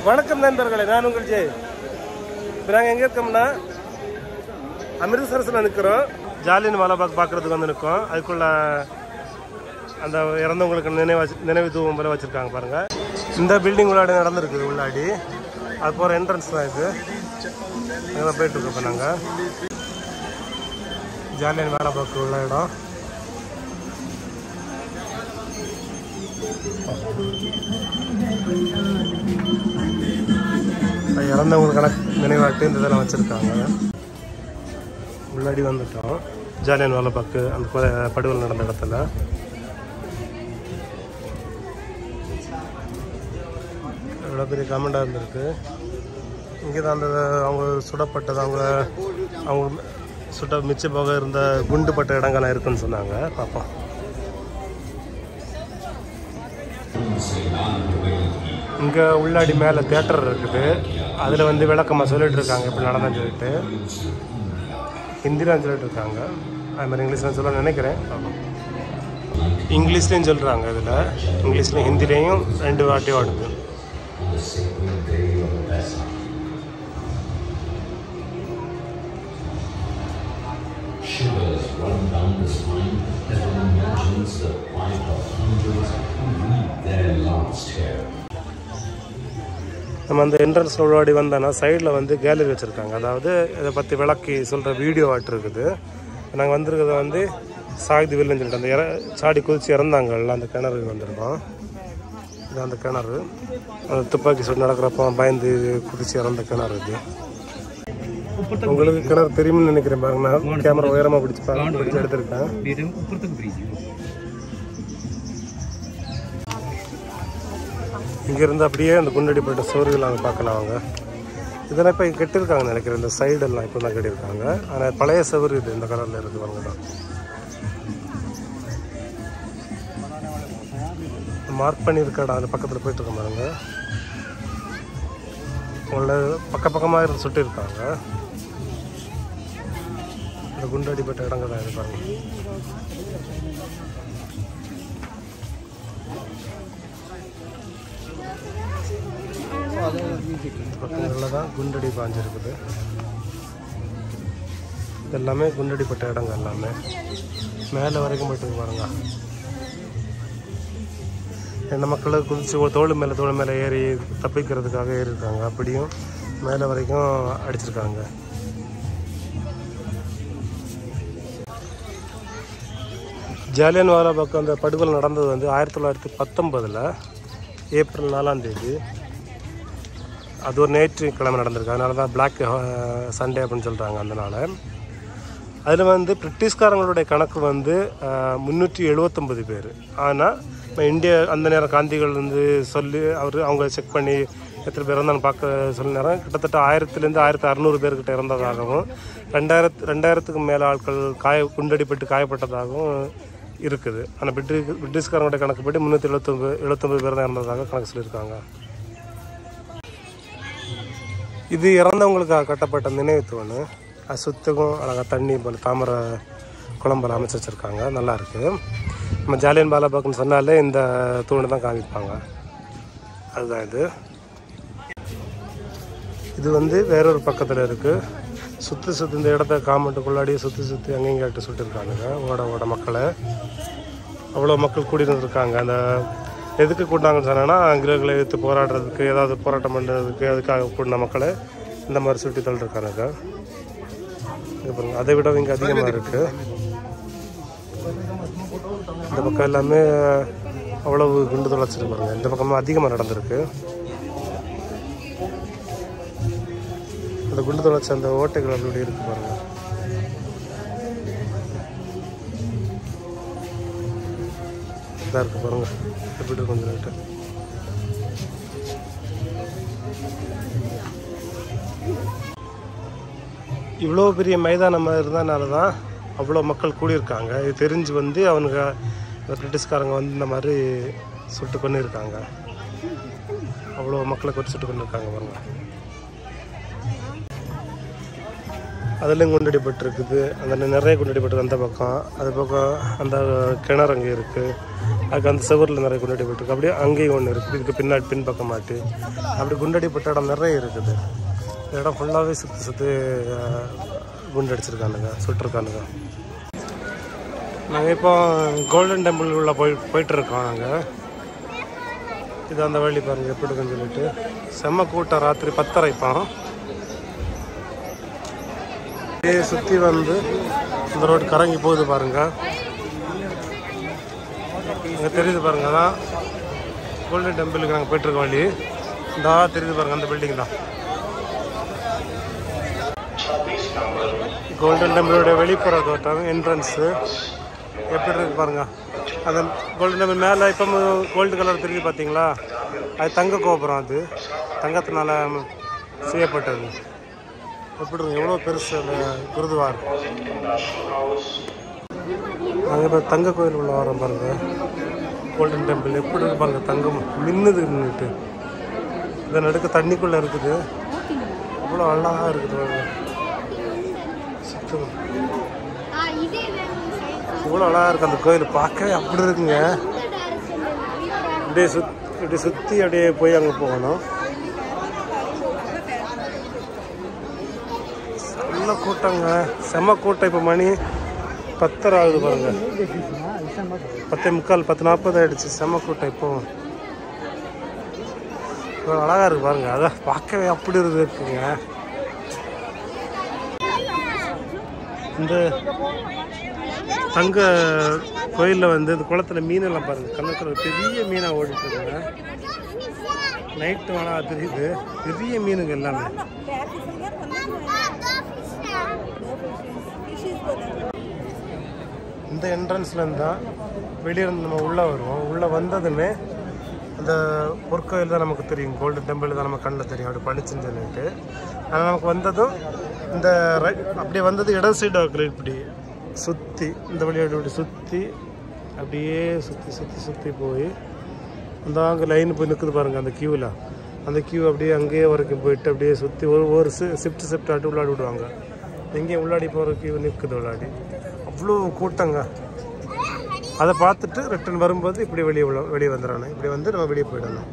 வணக்கம் நண்பர்களே நான் உங்கள் ஜெய் இப்போ நாங்கள் எங்கே இருக்கோம்னா அமிர்தசரஸில் நிற்கிறோம் ஜாலியன் வாலாபாக் பார்க்குறதுக்கு வந்து நிற்கோம் அதுக்குள்ள அந்த இறந்தவங்களுக்கு நினைவு நினைவு தூவம் போல வச்சுருக்காங்க பாருங்கள் இந்த பில்டிங் உள்ளாடி நடந்திருக்குது உள்ளாடி அது போகிற என்ட்ரன்ஸ் தான் இது அங்கே தான் போயிட்டுருக்கோம் இப்போ நாங்கள் ஜாலியன் வாலாபாக் உள்ள இடம் அது இறந்தவங்களுக்கான நினைவாட்டு இந்த இதெல்லாம் வச்சுருக்காங்க முன்னாடி வந்துட்டோம் ஜாலியன் வாலாபாக்கு அந்த கொலை படுகொலை நடந்த இடத்துல எவ்வளோ பெரிய கமெண்டாக இருந்திருக்கு இங்கே தான் அந்த அவங்க சுடப்பட்டது அவங்க அவங்க சுட்ட மிச்ச போக இருந்த குண்டுப்பட்ட இடங்கள்லாம் இருக்குன்னு சொன்னாங்க பார்ப்போம் இங்கே உள்ளாடி மேலே தேட்டர் இருக்குது அதில் வந்து விளக்கமாக சொல்லிட்டு இருக்காங்க இப்படி நடந்தேன்னு சொல்லிட்டு ஹிந்திலாம் சொல்லிட்டு இருக்காங்க அது மாதிரி இங்கிலீஷ்லாம் சொல்ல நினைக்கிறேன் பார்ப்போம். இங்கிலீஷ்லேயும் சொல்கிறாங்க இதில் இங்கிலீஷ்லேயும் ஹிந்திலேயும் ரெண்டு வாட்டியும் ஆடுது Shivers run down the spine as one imagines the plight of hundreds who read their last hair. நம்ம அந்த என்ட்ரன்ஸ் உள்ளாடி வந்தோன்னா சைடில் வந்து கேலரி வச்சுருக்காங்க அதாவது இதை பற்றி விளக்கி சொல்கிற வீடியோ ஆட் இருக்குது நாங்கள் வந்திருக்கிறது வந்து சாகிதி வில்லுன்னு சொல்லிட்டு அந்த இற சாடி குதிச்சு இறந்தாங்கல்ல அந்த கிணறு வந்திருக்கோம் இது அந்த கிணறு அந்த துப்பாக்கி சூடு நடக்கிறப்போ பயந்து குதிச்சு இறந்த கிணறு இது உங்களுக்கு கிணறு தெரியும்னு நினைக்கிறேன் பாருங்க நான் கேமரா உயரமாக பிடிச்சி பாருங்க பிடிச்சி எடுத்திருக்கேன் Dia ऊपर तक ब्रिज है இங்கேருந்து அப்படியே அந்த குண்டடிப்பட்ட சுவர்கள் அங்கே பார்க்கலாம் அவங்க இதெல்லாம் இப்போ கட்டியிருக்காங்க நினைக்கிறேன் இந்த சைடெல்லாம் இப்போ தான் கட்டியிருக்காங்க ஆனால் பழைய சுவர் இது இந்த கலரில் இருக்குது அவங்க தான் மார்க் பண்ணியிருக்கடா அந்த பக்கத்தில் போயிட்டு இருக்க பாருங்க உங்களை பக்க பக்கமாக இருந்து சுட்டிருக்காங்க இந்த குண்டடிப்பட்ட இடங்க தான் இது பாருங்க பக்கங்களில் தான் குண்டடி பாஞ்சிருக்குது இது எல்லாமே குண்டடிப்பட்ட இடங்க எல்லாமே மேலே வரைக்கும் போயிட்டு பாருங்க இந்த மக்கள் குதிச்சு ஒரு தோள் மேலே தோள் மேலே ஏறி தப்பிக்கிறதுக்காக ஏறி இருக்காங்க அப்படியும் மேலே வரைக்கும் அடிச்சிருக்காங்க ஜாலியன் வாலாபாக் அந்த படுகொலை நடந்தது வந்து ஆயிரத்தி தொள்ளாயிரத்தி பத்தொம்பதில் ஏப்ரல் நாலாம் தேதி அது ஒரு ஞாயிற்றுக்கிழமை நடந்திருக்கு அதனால தான் பிளாக் சண்டே அப்படின்னு சொல்கிறாங்க அந்த நாளை அதில் வந்து பிரிட்டிஷ்காரங்களுடைய கணக்கு வந்து முந்நூற்றி எழுபத்தொம்பது பேர் ஆனால் நம்ம இந்தியா அந்த நேரம் காந்திகள் வந்து சொல்லி அவர் அவங்க செக் பண்ணி எத்தனை பேர் இருந்தாலும் பார்க்க சொல்ல நேரம் கிட்டத்தட்ட ஆயிரத்துலேருந்து ஆயிரத்தி அறநூறு பேர்கிட்ட இறந்ததாகவும் ரெண்டாயிரத்து ரெண்டாயிரத்துக்கு மேலே ஆட்கள் காய குண்டடிப்பட்டு காயப்பட்டதாகவும் இருக்குது ஆனால் பிரிட்டிஷ் பிரிட்டிஷ்காரங்களுடைய கணக்குப்படி முந்நூற்றி எழுபத்தொம்பது எழுபத்தொம்பது பேர் தான் இறந்ததாக கணக்கு சொல்லியிருக்காங்க இது இறந்தவங்களுக்காக கட்டப்பட்ட நினைவு தூண் அது சுத்தகம் அழகாக தண்ணி போல் தாமரை குழம்புல அமைச்சு வச்சுருக்காங்க நல்லா இருக்கு நம்ம ஜாலியன் பாலாபாக்குன்னு சொன்னாலே இந்த தூணை தான் காமிப்பாங்க அதுதான் இது இது வந்து வேறொரு பக்கத்தில் இருக்குது சுற்றி சுற்றி இந்த இடத்த காமெண்ட்டுக்குள்ளாடியே சுற்றி சுற்றி அங்கேயும் கேட்டு சுட்டிருக்காங்க ஓட ஓட மக்களை அவ்வளோ மக்கள் கூடியிருந்துருக்காங்க அந்த எதுக்கு கூட்டினாங்கன்னு சொன்னேன்னா ஆங்கிலேயர்களை எதிர்த்து போராடுறதுக்கு ஏதாவது போராட்டம் பண்ணுறதுக்கு அதுக்காக கூடின மக்களை இந்த மாதிரி சுட்டி தள்ளிருக்கானுங்க இங்க பாருங்க அதை விட இங்கே அதிகமாக இருக்குது இந்த பக்கம் எல்லாமே அவ்வளவு குண்டு தொலைச்சிட்டு பாருங்க இந்த பக்கமும் அதிகமாக நடந்திருக்கு அந்த குண்டு தொலைச்ச அந்த ஓட்டைகள் அப்படி இருக்கு பாருங்க இதாக இருக்கு பாருங்க எப்படி இருக்கு கொஞ்சம் லைட்டு இவ்வளோ பெரிய மைதானம் இருந்ததுனால தான் அவ்வளோ மக்கள் கூடியிருக்காங்க இது தெரிஞ்சு வந்து அவனுங்க இந்த பிரிட்டிஷ்காரங்க வந்து இந்த மாதிரி சுட்டு கொண்டு இருக்காங்க அவ்வளோ மக்களை கொண்டு சுட்டு கொண்டு இருக்காங்க பாருங்க அதுலேயும் குண்டடிப்பட்டிருக்குது அந்த நிறைய குண்டடிப்பட்டிருக்கு அந்த பக்கம் அது பக்கம் அந்த கிணறு அங்கே இருக்குது அதுக்கு அந்த செவரில் நிறைய குண்டடிப்பட்டிருக்கு அப்படியே அங்கேயும் ஒன்று இருக்குது இதுக்கு பின்னாடி பின் பக்கம் மாட்டி அப்படி குண்டடிப்பட்ட இடம் நிறைய இருக்குது இந்த இடம் ஃபுல்லாகவே சுற்றி சுற்றி குண்டடிச்சிருக்கானுங்க சுட்டிருக்கானுங்க நாங்கள் இப்போ கோல்டன் டெம்பிள் உள்ள போய் போயிட்டுருக்கோம் நாங்கள் இது அந்த வழி பாருங்க எப்படி இருக்குன்னு சொல்லிட்டு செம்ம கூட்டம் ராத்திரி பத்தரை இப்போ அப்படியே சுற்றி வந்து இந்த ரோடு கரங்கி போகுது பாருங்க இங்கே தெரியுது பாருங்க அதான் கோல்டன் டெம்பிளுக்கு நாங்கள் போயிட்டுருக்க வழி இந்த தெரியுது பாருங்க அந்த பில்டிங் தான் கோல்டன் டெம்பிளோட வெளிப்புற தோட்டம் என்ட்ரன்ஸு எப்படி இருக்கு பாருங்க அந்த கோல்டன் டெம்பிள் மேலே இப்போ கோல்டு கலர் தெரியுது பார்த்தீங்களா அது தங்க கோபுரம் அது தங்கத்தினால செய்யப்பட்டது எப்படி இருக்கு எவ்வளோ பெருசு அந்த குருதுவார் நாங்கள் இப்போ தங்க கோயில் உள்ள வரோம் பாருங்க கோல்டன் டெம்பிள் எப்படி இருக்கு பாருங்க தங்கம் மின்னுது நின்றுட்டு இந்த நடுக்க தண்ணிக்குள்ளே இருக்குது அவ்வளோ அழகாக இருக்குது பாருங்க சுத்தம் இவ்வளோ அழகாக இருக்கு அந்த கோயில் பார்க்கவே அப்படி இருக்குங்க இப்படியே சுத் இப்படி சுற்றி அப்படியே போய் அங்கே போகணும் நல்ல கூட்டங்க செம்ம கூட்டம் இப்போ மணி பத்தரை ஆகுது பாருங்க பத்தே முக்கால் பத்து நாற்பது ஆயிடுச்சு செம்ம கூட்டம் இப்போ இவ்வளோ அழகா இருக்கு பாருங்க அதான் பார்க்கவே அப்படி இருக்குங்க இந்த தங்க கோயிலில் வந்து இந்த குளத்துல மீனெல்லாம் பாருங்க கண்ணத்துல பெரிய மீனாக ஓடிட்டு இருக்குங்க நைட்டு வேணா தெரியுது பெரிய மீனுங்க எல்லாமே இந்த என்ட்ரன்ஸ்ல இருந்தால் வெளியிருந்து நம்ம உள்ளே வருவோம் உள்ளே வந்ததுமே அந்த பொற்கோயில் தான் நமக்கு தெரியும் கோல்டன் டெம்பிள் தான் நம்ம கண்ணில் தெரியும் அப்படி பளிச்சுன்னு சொல்லிட்டு ஆனால் நமக்கு வந்ததும் இந்த ரைட் அப்படியே வந்தது இடது சைடு ஆக்கல இப்படி சுற்றி இந்த வழியோட இப்படி சுற்றி அப்படியே சுற்றி சுற்றி சுற்றி போய் அந்த அங்கே லைன் போய் நிற்குது பாருங்கள் அந்த க்யூவில் அந்த க்யூ அப்படியே அங்கேயே வரைக்கும் போயிட்டு அப்படியே சுற்றி ஒரு ஒரு ஷிஃப்ட் ஷிஃப்ட் ஆட்டு உள்ளாடி விடுவாங்க எங்கேயும் உள்ளாடி போகிற க்யூ நிற்குது உள்ளாடி அவ்வளோ கூட்டங்க அதை பார்த்துட்டு ரிட்டர்ன் வரும்போது இப்படி வெளியே உள்ள வெளியே வந்துடணும் இப்படி வந்து நம்ம வெளியே போயிடணும்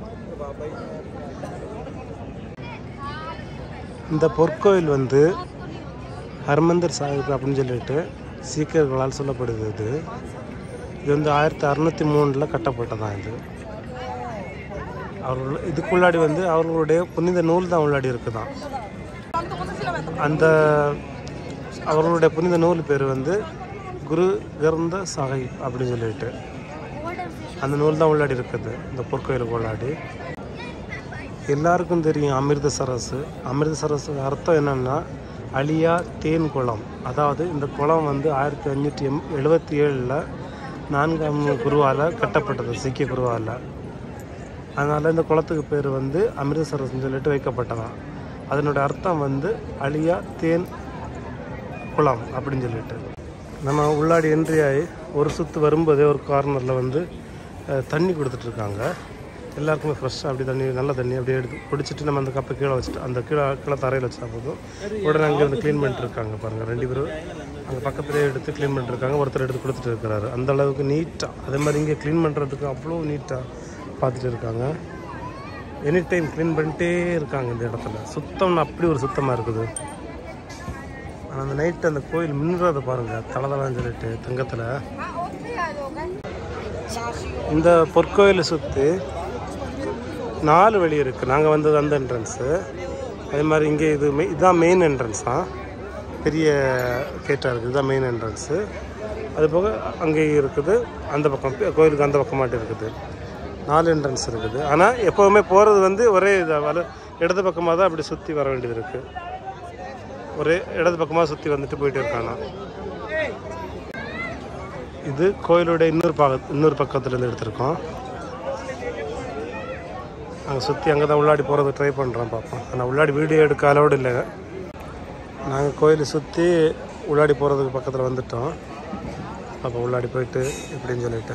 இந்த பொற்கோயில் வந்து ஹர்மந்தர் சாஹிப் அப்படின்னு சொல்லிட்டு சீக்கியர்களால் சொல்லப்படுது இது இது வந்து ஆயிரத்தி அறநூற்றி மூணில் கட்டப்பட்டதான் இது அவர்கள் இதுக்குள்ளாடி வந்து அவர்களுடைய புனித நூல் தான் உள்ளாடி இருக்குதான் அந்த அவர்களுடைய புனித நூல் பேர் வந்து குரு கிரந்த சாஹிப் அப்படின்னு சொல்லிட்டு அந்த நூல் தான் உள்ளாடி இருக்குது இந்த பொற்கோயிலுக்கு உள்ளாடி எல்லாருக்கும் தெரியும் அமிர்தசரஸ் அமிர்தசரஸுக்கு அர்த்தம் என்னன்னா அலியா தேன் குளம் அதாவது இந்த குளம் வந்து ஆயிரத்தி அஞ்சூற்றி எம் எழுபத்தி ஏழில் நான்காம் குருவால் கட்டப்பட்டது சீக்கிய குருவால் அதனால் இந்த குளத்துக்கு பேர் வந்து அமிர்தசரஸ்ன்னு சொல்லிட்டு வைக்கப்பட்டதான் அதனோட அர்த்தம் வந்து அலியா தேன் குளம் அப்படின்னு சொல்லிட்டு நம்ம உள்ளாடி என்ட்ரி ஆகி ஒரு சுற்று வரும்போதே ஒரு கார்னரில் வந்து அஹ், தண்ணி கொடுத்துட்ருக்காங்க எல்லாருக்குமே ஃப்ரெஷ்ஷாக அப்படி தண்ணி நல்ல தண்ணி அப்படியே எடுத்து குடிச்சிட்டு நம்ம அந்த கப்பை கீழே வச்சுட்டு அந்த கீழே கீழே தரையில் வச்சா போதும் உடனே அங்கே வந்து க்ளீன் பண்ணிட்டு இருக்காங்க பாருங்கள் ரெண்டு பேரும் அங்கே பக்கத்துலேயே எடுத்து க்ளீன் பண்ணிட்டு இருக்காங்க ஒருத்தர் எடுத்து கொடுத்துட்டு இருக்கிறாரு அந்த அளவுக்கு நீட்டாக அதே மாதிரி இங்கே க்ளீன் பண்ணுறதுக்கு அவ்வளோ நீட்டாக பார்த்துட்டு இருக்காங்க எனி டைம் க்ளீன் பண்ணிட்டே இருக்காங்க இந்த இடத்துல சுத்தம்னு அப்படி ஒரு சுத்தமாக இருக்குது ஆனால் அந்த நைட்டு அந்த கோயில் மின்னுறதை பாருங்கள் தலதலான்னு சொல்லிட்டு தங்கத்தில் இந்த பொற்கோயிலை சுற்றி நாலு வழி இருக்குது நாங்கள் வந்தது அந்த என்ட்ரன்ஸு அதே மாதிரி இங்கே இது மெய் இதுதான் மெயின் என்ட்ரன்ஸ் தான் பெரிய கேட்டாக இருக்குது இதுதான் மெயின் என்ட்ரன்ஸு அது போக அங்கேயும் இருக்குது அந்த பக்கம் பி- கோயிலுக்கு அந்த பக்கமாட்டு இருக்குது நாலு என்ட்ரன்ஸ் இருக்குது ஆனால் எப்போவுமே போகிறது வந்து ஒரே இதாக வல இடது பக்கமாக தான் அப்படி சுற்றி வர வேண்டியது இருக்குது ஒரே இடது பக்கமாக சுற்றி வந்துட்டு போயிட்டு இருக்கானா இது கோயிலோட இன்னொரு பாக இன்னொரு பக்கத்துலேருந்து எடுத்திருக்கோம் நாங்கள் சுற்றி அங்கே தான் உள்ளாடி போகிறது ட்ரை பண்ணுறோம் பார்ப்போம் ஆனால் உள்ளாடி வீடியோ எடுக்க அலோடு இல்லைங்க நாங்கள் கோயிலை சுற்றி உள்ளாடி போகிறதுக்கு பக்கத்தில் வந்துட்டோம் அப்போ உள்ளாடி போயிட்டு இப்படின்னு சொல்லிட்டு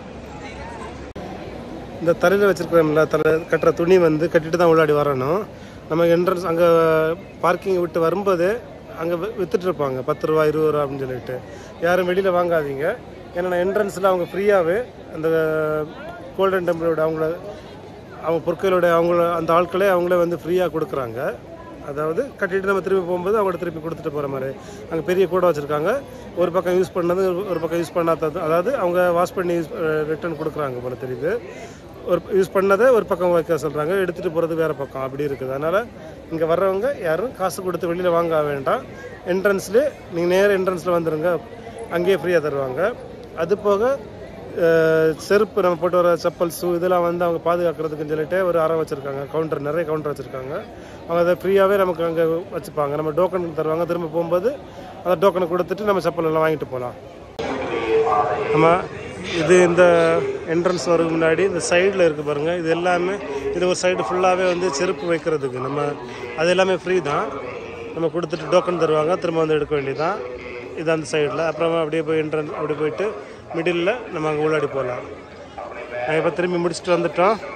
இந்த தலையில் வச்சுருக்கிறோம்ல தலை கட்டுற துணி வந்து கட்டிட்டு தான் உள்ளாடி வரணும் நம்ம என்ட்ரன்ஸ் அங்கே பார்க்கிங் விட்டு வரும்போது அங்கே வித்துட்டு இருப்பாங்க பத்து ரூபா இருபது ரூபா அப்படின்னு சொல்லிட்டு யாரும் வெளியில் வாங்காதீங்க ஏன்னா என்ட்ரன்ஸில் அவங்க ஃப்ரீயாகவே அந்த கோல்டன் டெம்பிளோட அவங்கள அவங்க பொருட்களோட அவங்கள அந்த ஆட்களே அவங்களே வந்து ஃப்ரீயாக கொடுக்குறாங்க அதாவது கட்டிட்டு நம்ம திரும்பி போகும்போது அவங்கள்ட்ட திருப்பி கொடுத்துட்டு போகிற மாதிரி அங்கே பெரிய கூட வச்சுருக்காங்க ஒரு பக்கம் யூஸ் பண்ணது ஒரு- ஒரு பக்கம் யூஸ் பண்ணாதது அதாவது அவங்க வாஷ் பண்ணி யூஸ் ரிட்டர்ன் கொடுக்குறாங்க போல தெரியுது ஒரு யூஸ் பண்ணதை ஒரு பக்கம் வைக்க சொல்கிறாங்க எடுத்துகிட்டு போகிறது வேறு பக்கம் அப்படி இருக்குது அதனால் இங்கே வர்றவங்க யாரும் காசு கொடுத்து வெளியில் வாங்க வேண்டாம் என்ட்ரன்ஸ்லேயே நீங்கள் நேர என்ட்ரன்ஸில் வந்துடுங்க அங்கேயே ஃப்ரீயாக தருவாங்க அது போக அஹ், செருப்பு நம்ம போட்டு வர செப்பல் ஷூ இதெல்லாம் வந்து அவங்க பாதுகாக்கிறதுக்குன்னு சொல்லிட்டு ஒரு அறை வச்சுருக்காங்க கவுண்டர் நிறைய கவுண்டர் வச்சுருக்காங்க அவங்க அதை ஃப்ரீயாகவே நமக்கு அங்கே வச்சுப்பாங்க நம்ம டோக்கன் தருவாங்க திரும்ப போகும்போது அந்த டோக்கனை கொடுத்துட்டு நம்ம செப்பல் எல்லாம் வாங்கிட்டு போகலாம் ஆமாம் இது இந்த என்ட்ரன்ஸ் வரதுக்கு முன்னாடி இந்த சைடில் இருக்குது பாருங்கள் இது எல்லாமே இது ஒரு சைடு ஃபுல்லாகவே வந்து செருப்பு வைக்கிறதுக்கு நம்ம அது எல்லாமே ஃப்ரீ தான் நம்ம கொடுத்துட்டு டோக்கன் தருவாங்க திரும்ப வந்து எடுக்க வேண்டியதுதான் இது அந்த சைடில் அப்புறமா அப்படியே போய் என்ட்ரன்ஸ் அப்படியே போயிட்டு மிடில் நம்ம அங்கே உள்ளாடி போகலாம் நாங்கள் இப்போ திரும்பி முடிச்சுட்டு வந்துட்டோம்